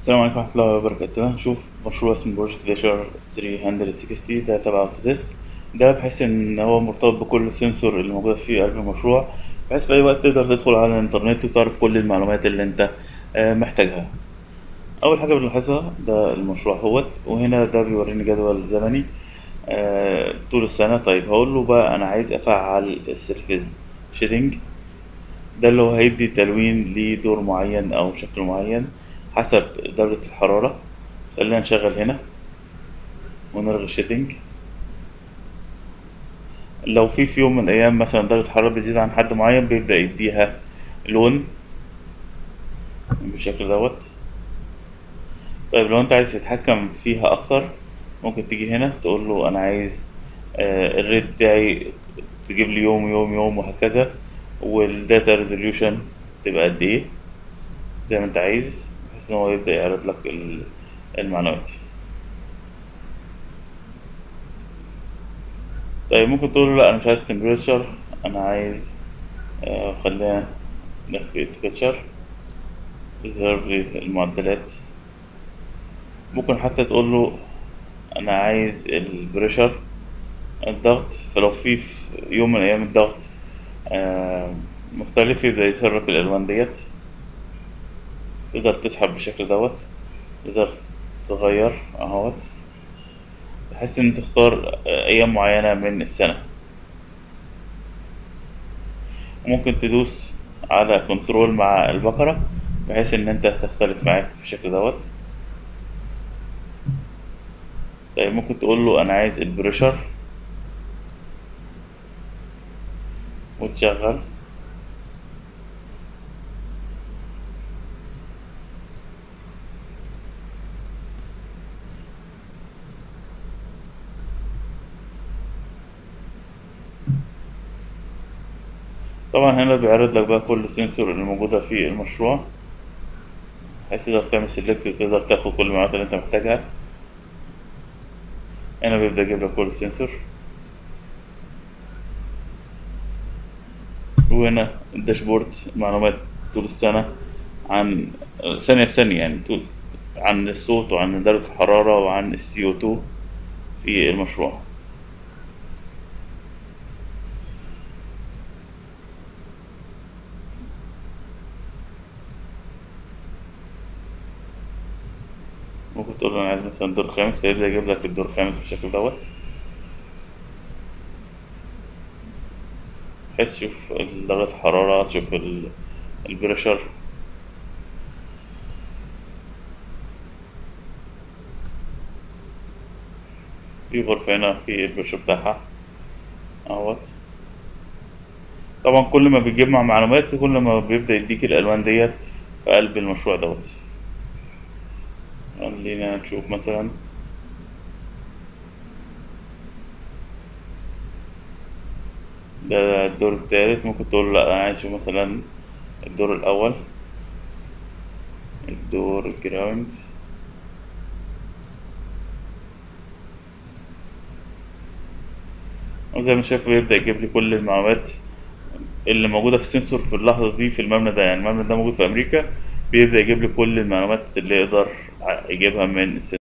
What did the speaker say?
السلام عليكم ورحمة الله وبركاته هنشوف مشروع اسمه بروجكت ليشر 360 ده تبع اوتوديسك ده بحيث ان هو مرتبط بكل سنسور اللي موجودة في قلب المشروع بحيث في اي وقت تقدر تدخل على الانترنت وتعرف كل المعلومات اللي انت آه، محتاجها اول حاجة بنلاحظها ده المشروع هوت وهنا ده بيوريني جدول زمني آه، طول السنة طيب هقول له بقى انا عايز افعل السيرفيس شيدنج ده اللي هو هيدي تلوين لدور معين او شكل معين حسب درجة الحرارة خلينا نشغل هنا ونلغي الشيدنج لو في في يوم من الأيام مثلا درجة الحرارة بتزيد عن حد معين بيبدأ يديها لون بالشكل دوت طيب لو انت عايز تتحكم فيها أكتر ممكن تيجي هنا تقول له أنا عايز آه، الريت بتاعي تجيب لي يوم يوم يوم وهكذا والداتا ريزوليوشن تبقى قد ايه زي ما انت عايز بحيث ان هو يبدأ يعرض لك ال- المعلومات طيب ممكن تقول له لا انا مش عايز تمبريتشر انا عايز آه، خلينا نخفي تكتشر يظهر لي المعدلات ممكن حتى تقول له انا عايز البريشر الضغط فلو في في يوم من ايام الضغط آه، مختلف يبدأ يظهر لك الالوان ديت تقدر تسحب بالشكل دوت تقدر تغير اهوت بحيث ان تختار ايام معينة من السنة ممكن تدوس على كنترول مع البقرة بحيث ان انت تختلف معاك بالشكل دوت طيب ممكن تقول له انا عايز البريشر وتشغل طبعا هنا بيعرض لك بقى كل السنسور اللي موجودة في المشروع بحيث تقدر تعمل سيلكت وتقدر تاخد كل المعلومات اللي انت محتاجها هنا بيبدأ يجيب لك كل السنسور وهنا الداشبورد معلومات طول السنة عن ثانية بثانية يعني طول عن الصوت وعن درجة الحرارة وعن السي او 2 في المشروع ممكن تقول له انا عايز مثلا دور خامس فيبدأ يجيب لك الدور الخامس بالشكل دوت بحيث تشوف درجة الحرارة تشوف ال- البريشر في غرفة هنا في البريشر بتاعها اهوت طبعا كل ما بتجمع معلومات كل ما بيبدأ يديك الألوان ديت في قلب المشروع دوت خلينا نشوف مثلا ده الدور التالت ممكن تقول له لا انا عايز اشوف مثلا الدور الاول الدور الجراوند وزي ما شايف بيبدأ يجيب لي كل المعلومات اللي موجودة في السنسور في اللحظة دي في المبنى ده يعني المبنى ده موجود في أمريكا بيبدأ يجيب لي كل المعلومات اللي يقدر يجيبها من السنسور